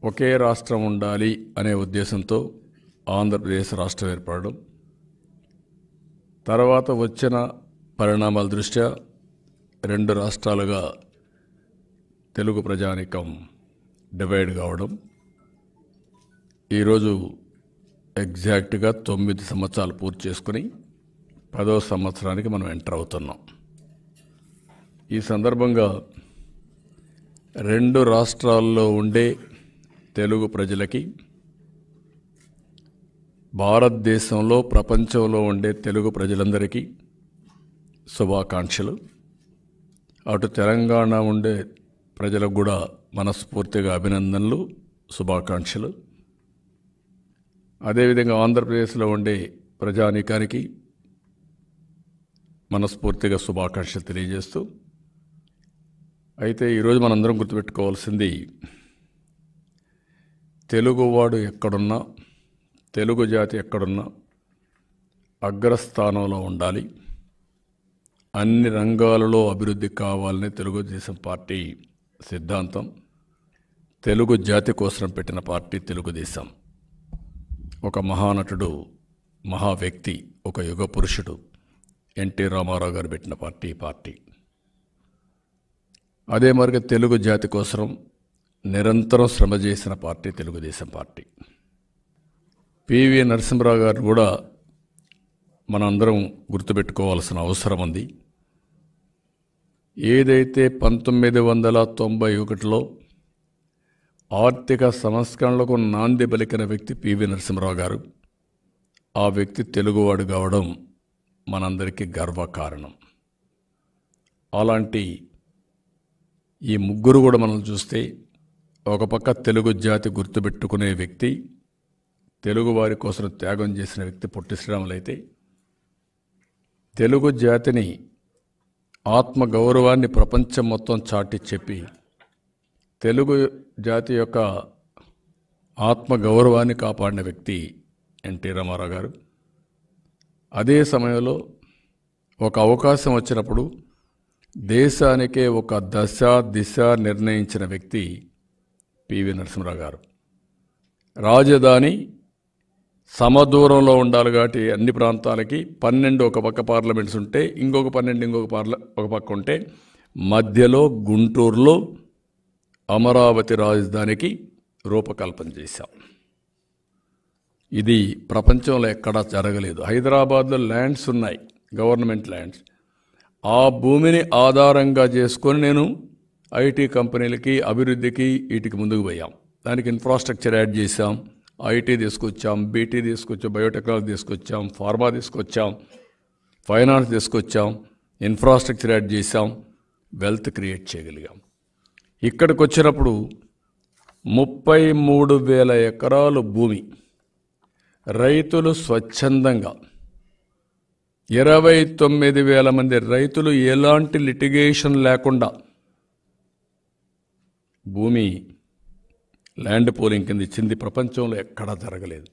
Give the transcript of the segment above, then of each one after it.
ఒకే రాష్ట్రం ఉండాలి అనే ఉద్దేశంతో ఆంధ్రప్రదేశ్ రాష్ట్రం ఏర్పడడం తర్వాత వచ్చిన పరిణామాల దృష్ట్యా రెండు రాష్ట్రాలుగా తెలుగు ప్రజానికం డివైడ్ కావడం ఈరోజు ఎగ్జాక్ట్గా తొమ్మిది సంవత్సరాలు పూర్తి చేసుకుని పదో సంవత్సరానికి మనం ఎంటర్ అవుతున్నాం ఈ సందర్భంగా రెండు రాష్ట్రాల్లో ఉండే తెలుగు ప్రజలకి భారతదేశంలో ప్రపంచంలో ఉండే తెలుగు ప్రజలందరికీ శుభాకాంక్షలు అటు తెలంగాణ ఉండే ప్రజలకు కూడా మనస్ఫూర్తిగా అభినందనలు శుభాకాంక్షలు అదేవిధంగా ఆంధ్రప్రదేశ్లో ఉండే ప్రజానీకానికి మనస్ఫూర్తిగా శుభాకాంక్షలు తెలియజేస్తూ అయితే ఈరోజు మనందరం గుర్తుపెట్టుకోవాల్సింది తెలుగువాడు ఎక్కడున్నా తెలుగు జాతి ఎక్కడున్నా అగ్రస్థానంలో ఉండాలి అన్ని రంగాలలో అభివృద్ధి కావాలని తెలుగుదేశం పార్టీ సిద్ధాంతం తెలుగు జాతి కోసం పెట్టిన పార్టీ తెలుగుదేశం ఒక మహానటుడు మహా వ్యక్తి ఒక యుగ పురుషుడు ఎన్టీ రామారావు గారు పెట్టిన పార్టీ ఈ పార్టీ అదే మరిగా తెలుగు జాతి కోసం నిరంతరం శ్రమ చేసిన party Telugu Desam party PV Narasimharao గారు కూడా మనందరం గుర్తుపెట్టుకోవాల్సిన అవసరం ఉంది ఏదైతే పంతొమ్మిది వందల తొంభై ఒకటిలో ఆర్థిక సంస్కరణలకు నాంది పలికిన వ్యక్తి పివి నరసింహరావు గారు ఆ వ్యక్తి తెలుగువాడు కావడం మనందరికీ గర్వకారణం అలాంటి ఈ ముగ్గురు కూడా మనం చూస్తే ఒక పక్క తెలుగు జాతి గుర్తుపెట్టుకునే వ్యక్తి తెలుగు వారి కోసం త్యాగం చేసిన వ్యక్తి పొట్టి శ్రీరాములు అయితే తెలుగు జాతిని ఆత్మ గౌరవాన్ని ప్రపంచం మొత్తం చాటి చెప్పి తెలుగు జాతి యొక్క ఆత్మ గౌరవాన్ని కాపాడిన వ్యక్తి ఎన్టీ రామారావు గారు అదే సమయంలో ఒక అవకాశం వచ్చినప్పుడు దేశానికే ఒక దశ దిశ నిర్ణయించిన వ్యక్తి పివి నరసింహరావు గారు రాజధాని సమదూరంలో ఉండాలి కాబట్టి అన్ని ప్రాంతాలకి పన్నెండు ఒక పక్క పార్లమెంట్స్ ఉంటే ఇంకొక పన్నెండు ఇంకొక పార్ల ఒక పక్క ఉంటే మధ్యలో గుంటూరులో అమరావతి రాజధానికి రూపకల్పన చేశాం ఇది ప్రపంచంలో ఎక్కడా జరగలేదు హైదరాబాద్లో ల్యాండ్స్ ఉన్నాయి గవర్నమెంట్ ల్యాండ్స్ ఆ భూమిని ఆధారంగా చేసుకొని నేను ఐటీ కంపెనీలకి అభివృద్ధికి వీటికి ముందుకు పోయాం దానికి ఇన్ఫ్రాస్ట్రక్చర్ యాడ్ చేశాం ఐటీ తీసుకొచ్చాం బీటీ తీసుకొచ్చాం బయోటెక్నాలజీ తీసుకొచ్చాం ఫార్మా తీసుకొచ్చాం ఫైనాన్స్ తీసుకొచ్చాం ఇన్ఫ్రాస్ట్రక్చర్ యాడ్ చేశాం వెల్త్ క్రియేట్ చేయగలిగాం ఇక్కడికి వచ్చినప్పుడు ముప్పై మూడు వేల ఎకరాలు భూమి రైతులు స్వచ్ఛందంగా ఇరవై తొమ్మిది వేల మంది రైతులు ఎలాంటి లిటిగేషన్ లేకుండా భూమి ల్యాండ్ పూలింగ్ కింద ఇచ్చింది ప్రపంచంలో ఎక్కడా జరగలేదు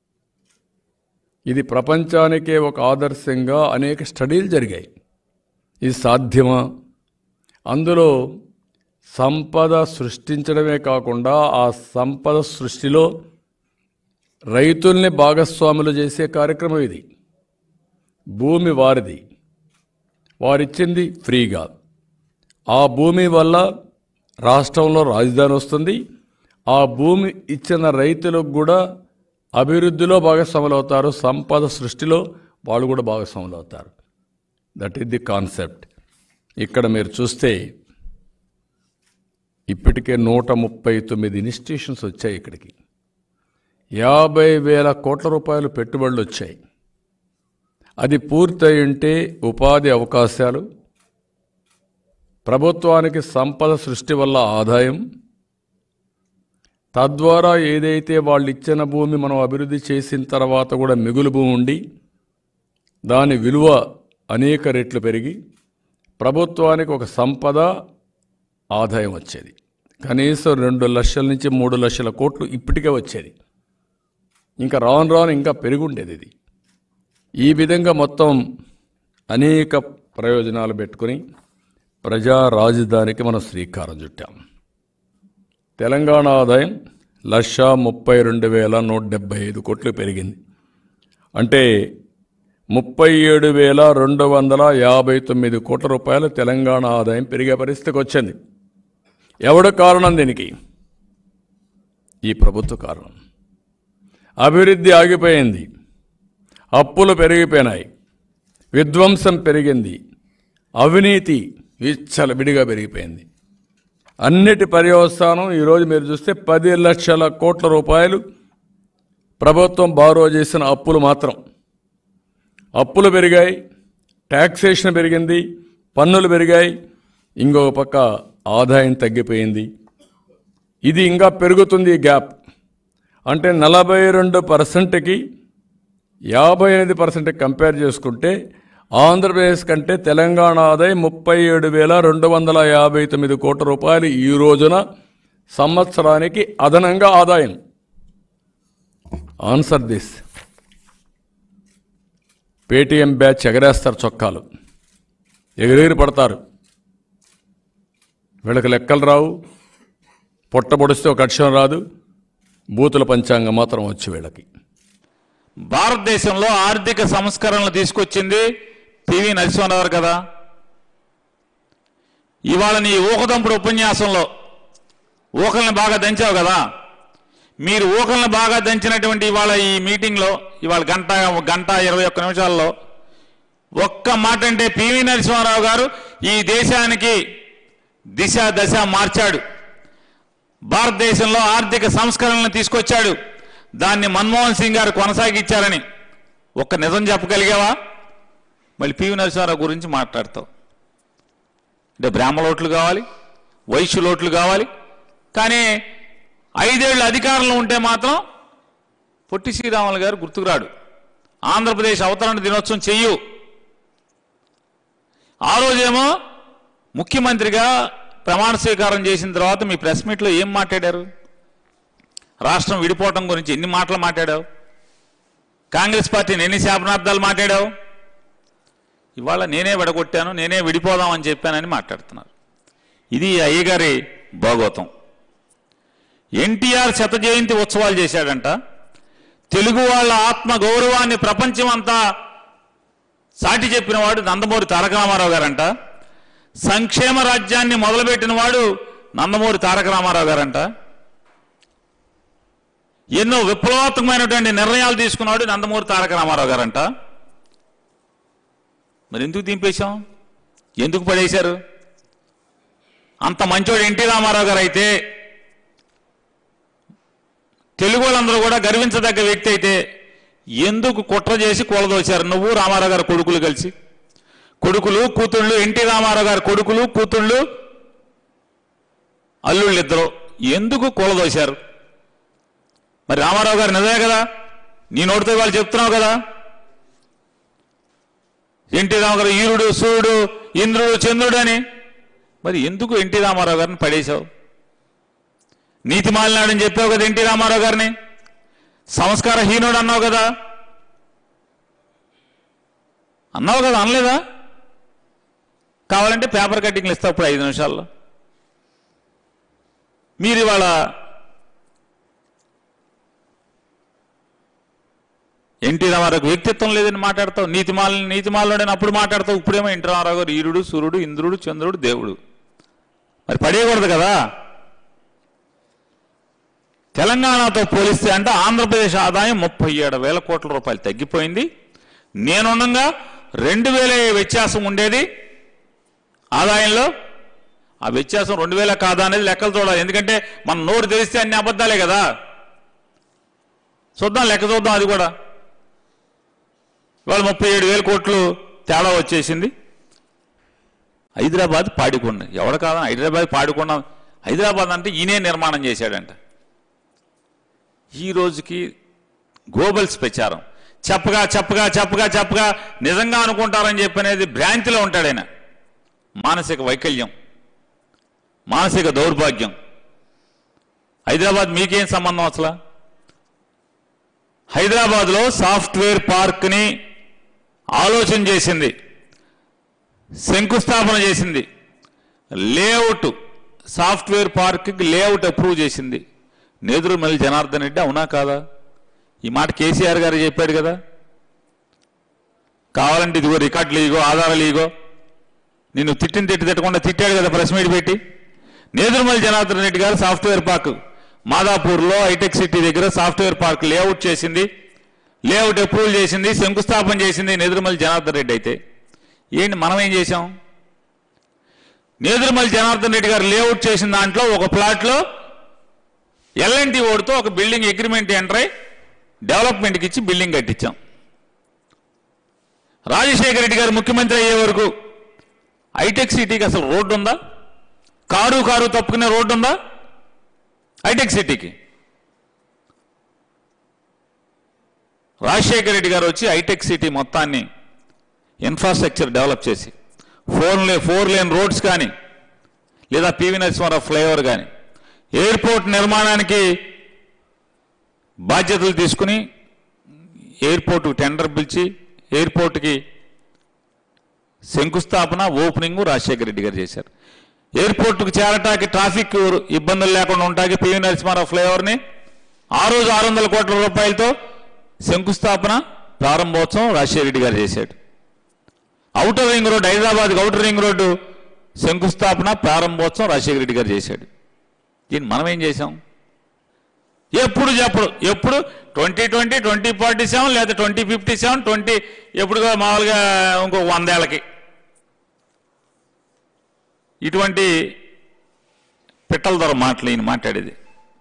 ఇది ప్రపంచానికే ఒక ఆదర్శంగా అనేక స్టడీలు జరిగాయి ఇది సాధ్యమా అందులో సంపద సృష్టించడమే కాకుండా ఆ సంపద సృష్టిలో రైతుల్ని భాగస్వాములు చేసే కార్యక్రమం ఇది భూమి వారిది వారిచ్చింది ఫ్రీగా ఆ భూమి వల్ల రాష్ట్రంలో రాజధాని వస్తుంది ఆ భూమి ఇచ్చిన రైతులకు కూడా అభివృద్ధిలో భాగస్వాములు అవుతారు సంపద సృష్టిలో వాళ్ళు కూడా భాగస్వాములు అవుతారు దట్ ఈస్ ది కాన్సెప్ట్ ఇక్కడ మీరు చూస్తే ఇప్పటికే నూట ముప్పై తొమ్మిది ఇన్స్టిట్యూషన్స్ వచ్చాయి ఇక్కడికి యాభై వేల కోట్ల రూపాయలు పెట్టుబడులు వచ్చాయి అది పూర్తయి ఉంటే ఉపాధి అవకాశాలు ప్రభుత్వానికి సంపద సృష్టి వల్ల ఆదాయం తద్వారా ఏదైతే వాళ్ళు ఇచ్చిన భూమి మనం అభివృద్ధి చేసిన తర్వాత కూడా మిగులు భూమి ఉండి దాని విలువ అనేక రెట్లు పెరిగి ప్రభుత్వానికి ఒక సంపద ఆదాయం వచ్చేది కనీసం రెండు లక్షల నుంచి మూడు లక్షల కోట్లు ఇప్పటికే వచ్చేది ఇంకా రాను రాను ఇంకా పెరుగుండేది ఇది ఈ విధంగా మొత్తం అనేక ప్రయోజనాలు పెట్టుకుని ప్రజా రాజధానికి మనం శ్రీకారం చుట్టాం తెలంగాణ ఆదాయం లక్ష ముప్పై రెండు వేల నూట డెబ్బై ఐదు కోట్లు పెరిగింది అంటే ముప్పై ఏడు వేల రెండు వందల యాభై తొమ్మిది కోట్ల రూపాయలు తెలంగాణ ఆదాయం పెరిగే పరిస్థితికి వచ్చింది ఎవడు కారణం దీనికి ఈ ప్రభుత్వ కారణం అభివృద్ధి ఆగిపోయింది అప్పులు పెరిగిపోయినాయి విధ్వంసం పెరిగింది అవినీతి విచ్చలవిడిగా పెరిగిపోయింది అన్నిటి పర్యవస్థానం ఈరోజు మీరు చూస్తే పది లక్షల కోట్ల రూపాయలు ప్రభుత్వం బారో చేసిన అప్పులు మాత్రం అప్పులు పెరిగాయి ట్యాక్సేషన్ పెరిగింది పన్నులు పెరిగాయి ఇంకొక పక్క ఆదాయం తగ్గిపోయింది ఇది ఇంకా పెరుగుతుంది ఈ గ్యాప్ అంటే నలభై రెండు పర్సెంట్కి యాభై ఎనిమిది పర్సెంట్ కంపేర్ చేసుకుంటే ఆంధ్రప్రదేశ్ కంటే తెలంగాణ ఆదాయం ముప్పై ఏడు వేల రెండు వందల యాభై తొమ్మిది కోట్ల రూపాయలు ఈ రోజున సంవత్సరానికి అదనంగా ఆదాయం ఆన్సర్ దిస్ పేటీఎం బ్యాచ్ ఎగరేస్తారు చొక్కాలు ఎగిరెగిరి పడతారు వీళ్ళకి లెక్కలు రావు పొట్టబొడిస్తే ఒక అక్షరం రాదు బూతుల పంచాంగం మాత్రం వచ్చి వీళ్ళకి భారతదేశంలో ఆర్థిక సంస్కరణలు తీసుకొచ్చింది పివి నరసింహారావు గారు కదా ఇవాళ నీ ఊకదంపుడు ఉపన్యాసంలో ఊకల్ని బాగా దంచావు కదా మీరు ఊకల్ని బాగా దంచినటువంటి ఇవాళ ఈ మీటింగ్లో ఇవాళ గంట గంట ఇరవై ఒక్క నిమిషాల్లో ఒక్క మాట అంటే పివి నరసింహారావు గారు ఈ దేశానికి దిశ దశ మార్చాడు భారతదేశంలో ఆర్థిక సంస్కరణలను తీసుకొచ్చాడు దాన్ని మన్మోహన్ సింగ్ గారు కొనసాగించారని ఒక్క నిజం చెప్పగలిగావా మళ్ళీ పివి నరసింహారావు గురించి మాట్లాడతావు అంటే బ్రాహ్మలోట్లు కావాలి వైశ్యులోట్లు కావాలి కానీ ఐదేళ్ళు అధికారంలో ఉంటే మాత్రం పొట్టి శ్రీరాములు గారు గుర్తుకురాడు ఆంధ్రప్రదేశ్ అవతరణ దినోత్సవం చెయ్యు ఆ రోజేమో ముఖ్యమంత్రిగా ప్రమాణ స్వీకారం చేసిన తర్వాత మీ ప్రెస్ మీట్లో ఏం మాట్లాడారు రాష్ట్రం విడిపోవటం గురించి ఎన్ని మాటలు మాట్లాడావు కాంగ్రెస్ పార్టీని ఎన్ని శాపనార్థాలు మాట్లాడావు ఇవాళ నేనే విడగొట్టాను నేనే విడిపోదామని చెప్పానని మాట్లాడుతున్నారు ఇది అయ్యగారి భాగవతం ఎన్టీఆర్ శత జయంతి ఉత్సవాలు చేశాడంట తెలుగు వాళ్ళ ఆత్మ గౌరవాన్ని ప్రపంచమంతా సాటి చెప్పినవాడు నందమూరి తారక రామారావు గారంట సంక్షేమ రాజ్యాన్ని మొదలుపెట్టిన వాడు నందమూరి తారక రామారావు గారంట ఎన్నో విప్లవాత్మకమైనటువంటి నిర్ణయాలు తీసుకున్నాడు నందమూరి తారక రామారావు గారంట మరి ఎందుకు దింపేశాం ఎందుకు పడేశారు అంత మంచోడు ఎన్టీ రామారావు గారు అయితే తెలుగు వాళ్ళందరూ కూడా గర్వించదగ్గ వ్యక్తి అయితే ఎందుకు కుట్ర చేసి కూలదోశారు నువ్వు రామారావు గారు కొడుకులు కలిసి కొడుకులు కూతుళ్ళు ఎన్టీ రామారావు గారి కొడుకులు కూతుళ్ళు అల్లుళ్ళు ఇద్దరు ఎందుకు కూలదోశారు మరి రామారావు గారు నిజమే కదా నీ నోటితో వాళ్ళు చెప్తున్నావు కదా ఎన్టీ రామారావు గారు ఈరుడు సూర్యుడు ఇంద్రుడు చంద్రుడు అని మరి ఎందుకు ఎన్టీ రామారావు గారిని పడేశావు నీతి మాలినాడని చెప్పావు కదా ఎన్టీ రామారావు గారిని సంస్కారహీనుడు అన్నావు కదా అన్నావు కదా అనలేదా కావాలంటే పేపర్ కటింగ్లు ఇస్తావు ఇప్పుడు ఐదు నిమిషాల్లో మీరు ఇవాళ ఎన్టీ రామారావుకి వ్యక్తిత్వం లేదని మాట్లాడతావు నీతిమాల నీతిమాలని అప్పుడు మాట్లాడతావు ఇప్పుడేమో ఎన్టీ రామారావు గారు ఈరుడు సూర్యుడు ఇంద్రుడు చంద్రుడు దేవుడు మరి పడేయకూడదు కదా తెలంగాణతో పోలిస్తే అంటే ఆంధ్రప్రదేశ్ ఆదాయం ముప్పై ఏడు వేల కోట్ల రూపాయలు తగ్గిపోయింది నేనుండగా రెండు వేల వ్యత్యాసం ఉండేది ఆదాయంలో ఆ వ్యత్యాసం రెండు వేల కాదా అనేది లెక్కలు చూడాలి ఎందుకంటే మన నోరు తెలిస్తే అన్ని అబద్ధాలే కదా చూద్దాం లెక్క చూద్దాం అది కూడా ఇవాళ ముప్పై ఏడు వేల కోట్లు తేడా వచ్చేసింది హైదరాబాద్ పాడికొండ ఎవడ కాదా హైదరాబాద్ పాడికొండ హైదరాబాద్ అంటే ఈయనే నిర్మాణం చేశాడంట ఈ రోజుకి గోబల్స్ ప్రచారం చెప్పగా చెప్పగా చెప్పగా చెప్పగా నిజంగా అనుకుంటారని చెప్పి అనేది భ్రాంతిలో ఉంటాడు ఆయన మానసిక వైకల్యం మానసిక దౌర్భాగ్యం హైదరాబాద్ మీకేం సంబంధం అసలు హైదరాబాద్లో సాఫ్ట్వేర్ పార్క్ని ఆలోచన చేసింది శంకుస్థాపన చేసింది లేఅవుట్ సాఫ్ట్వేర్ పార్క్కి లేఅవుట్ అప్రూవ్ చేసింది నేదురుమల్లి జనార్దన్ రెడ్డి అవునా కాదా ఈ మాట కేసీఆర్ గారు చెప్పాడు కదా కావాలంటే ఇదిగో రికార్డులు ఇగో ఆధారాలు ఇగో నిన్ను తిట్టిన తిట్టి తిట్టకుండా తిట్టాడు కదా ప్రెస్ మీట్ పెట్టి నేదురుమల్లి జనార్దన్ రెడ్డి గారు సాఫ్ట్వేర్ పార్క్ మాదాపూర్లో హైటెక్ సిటీ దగ్గర సాఫ్ట్వేర్ పార్క్ లేఅవుట్ చేసింది లేఅవుట్ అప్రూవల్ చేసింది శంకుస్థాపన చేసింది నేదురుమల్లి జనార్దన్ రెడ్డి అయితే ఏంటి మనం ఏం చేశాం నేదురుమల్లి జనార్దన్ రెడ్డి గారు లేఅవుట్ చేసిన దాంట్లో ఒక ప్లాట్లో ఎల్ఎన్టీ ఓడితో ఒక బిల్డింగ్ అగ్రిమెంట్ ఎంటర్ అయి డెవలప్మెంట్కి ఇచ్చి బిల్డింగ్ కట్టించాం రాజశేఖర రెడ్డి గారు ముఖ్యమంత్రి అయ్యే వరకు హైటెక్ సిటీకి అసలు రోడ్డు ఉందా కారు కారు తప్పుకునే రోడ్డు ఉందా హైటెక్ సిటీకి రాజశేఖర రెడ్డి గారు వచ్చి హైటెక్ సిటీ మొత్తాన్ని ఇన్ఫ్రాస్ట్రక్చర్ డెవలప్ చేసి ఫోర్ లే ఫోర్ లేన్ రోడ్స్ కానీ లేదా పివి నరసింహారావు ఫ్లైఓవర్ కానీ ఎయిర్పోర్ట్ నిర్మాణానికి బాధ్యతలు తీసుకుని ఎయిర్పోర్ట్ టెండర్ పిలిచి ఎయిర్పోర్ట్కి శంకుస్థాపన ఓపెనింగ్ రాజశేఖర రెడ్డి గారు చేశారు ఎయిర్పోర్ట్కు చేరటానికి ట్రాఫిక్ ఇబ్బందులు లేకుండా ఉంటాకి పివి నరసింహారావు ఫ్లైఓవర్ని ఆ రోజు ఆరు వందల కోట్ల రూపాయలతో శంకుస్థాపన ప్రారంభోత్సవం రాజశేఖర రెడ్డి గారు చేశాడు outer ring road Hyderabad outer ring road శంకుస్థాపన ప్రారంభోత్సవం రాజశేఖర రెడ్డి గారు చేశాడు దీన్ని మనం ఏం చేశాం ఎప్పుడు చెప్పడు ఎప్పుడు twenty twenty twenty forty seven లేదా ట్వంటీ ఫిఫ్టీ సెవెన్ ట్వంటీ ఎప్పుడుగా మామూలుగా ఇంకో వందేళ్ళకి ఇటువంటి పిట్టల ధర మాటలు ఈయన మాట్లాడేది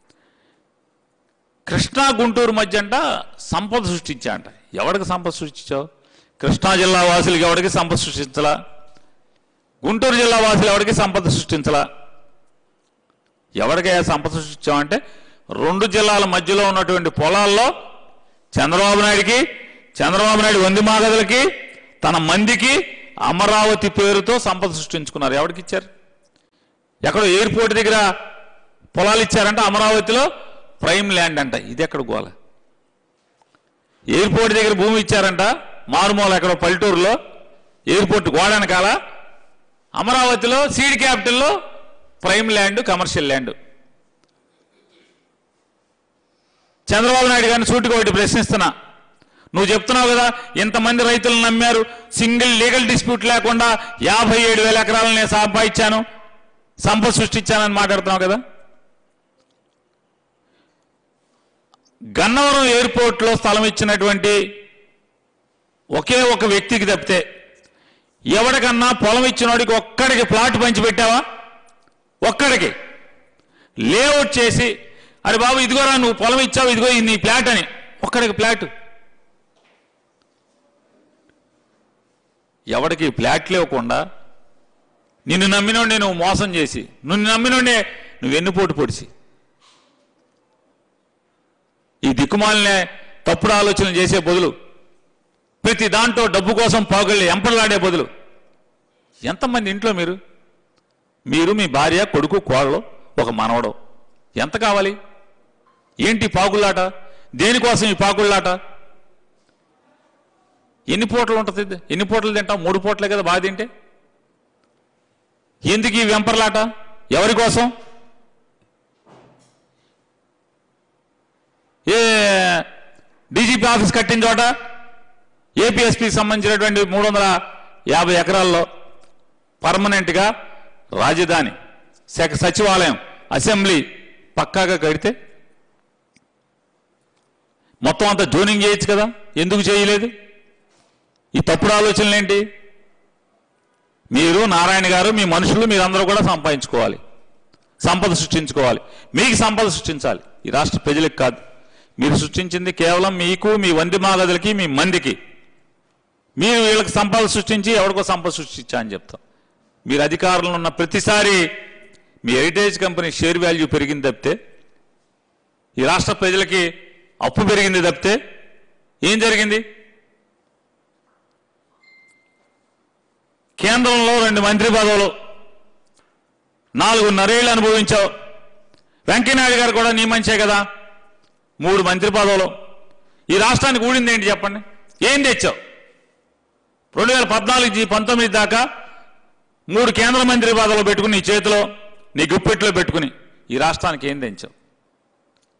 కృష్ణా గుంటూరు మధ్య అంట సంపద సృష్టించా అంట ఎవరికి సంపద సృష్టించావు కృష్ణా జిల్లా వాసులకి ఎవరికి సంపద సృష్టించలా గుంటూరు జిల్లా వాసులు ఎవరికి సంపద సృష్టించలా ఎవరికైనా సంపద సృష్టించామంటే రెండు జిల్లాల మధ్యలో ఉన్నటువంటి పొలాల్లో చంద్రబాబు నాయుడికి చంద్రబాబు నాయుడు వంది మాగదులకి తన మందికి అమరావతి పేరుతో సంపద సృష్టించుకున్నారు ఎవరికి ఇచ్చారు ఎక్కడో ఎయిర్పోర్ట్ దగ్గర పొలాలు ఇచ్చారంట అమరావతిలో ప్రైమ్ ల్యాండ్ అంట ఇది ఎక్కడ గోల ఎయిర్పోర్ట్ దగ్గర భూమి ఇచ్చారంట మారుమూల ఎక్కడో పల్లెటూరులో ఎయిర్పోర్ట్ గోడనకాల అమరావతిలో సీడ్ క్యాపిటల్లో prime land commercial land Chandrababu Naidu గారిని సూటిగా ఒకటి ప్రశ్నిస్తున్నా నువ్వు చెప్తున్నావు కదా ఇంతమంది రైతులను నమ్మారు సింగిల్ లీగల్ డిస్ప్యూట్ లేకుండా యాభై ఏడు వేల ఎకరాలను నేను సంపాదించాను సంపద సృష్టించానని మాట్లాడుతున్నావు కదా గన్నవరం ఎయిర్పోర్ట్లో స్థలం ఇచ్చినటువంటి ఒకే ఒక వ్యక్తికి తప్పితే ఎవడికన్నా పొలం ఇచ్చినోడికి ఒక్కడికి ప్లాట్ పంచి పెట్టావా ఒక్కడికి లేఅవుట్ చేసి అరే బాబు ఇదిగోరా నువ్వు పొలం ఇచ్చావు ఇదిగో ఇది నీ ప్లాట్ అని ఒక్కడికి ప్లాట్ ఎవడికి ప్లాట్ లేకుండా నిన్ను నమ్మినోడే నువ్వు మోసం చేసి నిన్ను నమ్మినోడే నువ్వు ఎన్నుపోటు పొడిచి ఈ దిక్కుమాలనే తప్పుడు ఆలోచనలు చేసే బదులు ప్రతి దాంట్లో డబ్బు కోసం పాగుళ్ళి ఎంపలాడే బదులు ఎంతమంది ఇంట్లో మీరు మీరు మీ భార్య కొడుకు కోడలు ఒక మనవడు ఎంత కావాలి ఏంటి పాకుళ్ళాట దేనికోసం ఈ పాకుళ్ళాట ఎన్ని పూటలు ఉంటుంది ఎన్ని పూటలు తింటాం మూడు పూటలే కదా బాగా తింటే ఎందుకు ఈ వెంపర్లాట ఎవరి కోసం ఏ డీజీపీ ఆఫీస్ కట్టిన చోట ఏపీఎస్పీకి సంబంధించినటువంటి మూడు వందల యాభై ఎకరాల్లో పర్మనెంట్గా రాజధాని శాఖ సచివాలయం అసెంబ్లీ పక్కాగా కడితే మొత్తం అంతా జోనింగ్ చేయొచ్చు కదా ఎందుకు చేయలేదు ఈ తప్పుడు ఆలోచనలు ఏంటి మీరు నారాయణ గారు మీ మనుషులు మీరందరూ కూడా సంపాదించుకోవాలి సంపద సృష్టించుకోవాలి మీకు సంపద సృష్టించాలి ఈ రాష్ట్ర ప్రజలకు కాదు మీరు సృష్టించింది కేవలం మీకు మీ వంది మాగదులకి మీ మందికి మీరు వీళ్ళకి సంపద సృష్టించి ఎవరికో సంపద సృష్టించా అని చెప్తాం మీరు అధికారంలో ఉన్న ప్రతిసారి మీ హెరిటేజ్ కంపెనీ షేర్ వాల్యూ పెరిగింది తప్పితే ఈ రాష్ట్ర ప్రజలకి అప్పు పెరిగింది తప్పితే ఏం జరిగింది కేంద్రంలో రెండు మంత్రి పదవులు నాలుగున్నరేళ్ళు అనుభవించావు వెంకయ్యనాయుడు గారు కూడా నీ మంచే కదా మూడు మంత్రి పదవులు ఈ రాష్ట్రానికి ఊడింది ఏంటి చెప్పండి ఏం తెచ్చావు రెండు వేల పద్నాలుగు నుంచి పంతొమ్మిది దాకా మూడు కేంద్ర మంత్రి పదవులు పెట్టుకుని నీ చేతిలో నీ గుప్పెట్లో పెట్టుకుని ఈ రాష్ట్రానికి ఏం తెంచావు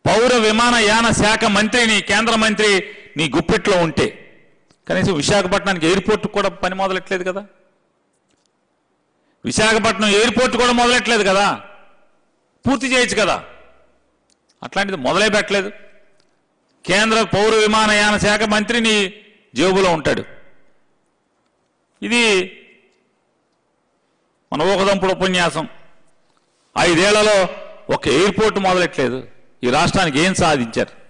పౌర విమానయాన శాఖ మంత్రి నీ కేంద్ర మంత్రి నీ గుప్పిట్లో ఉంటే కనీసం విశాఖపట్నానికి ఎయిర్పోర్ట్ కూడా పని మొదలెట్లేదు కదా విశాఖపట్నం ఎయిర్పోర్ట్ కూడా మొదలెట్లేదు కదా పూర్తి చేయొచ్చు కదా అట్లాంటిది మొదలై పెట్టలేదు కేంద్ర పౌర విమానయాన శాఖ మంత్రి నీ జేబులో ఉంటాడు ఇది మన ఊకదంపుడు ఉపన్యాసం ఐదేళ్లలో ఒక ఎయిర్పోర్ట్ మొదలెట్లేదు ఈ రాష్ట్రానికి ఏం సాధించారు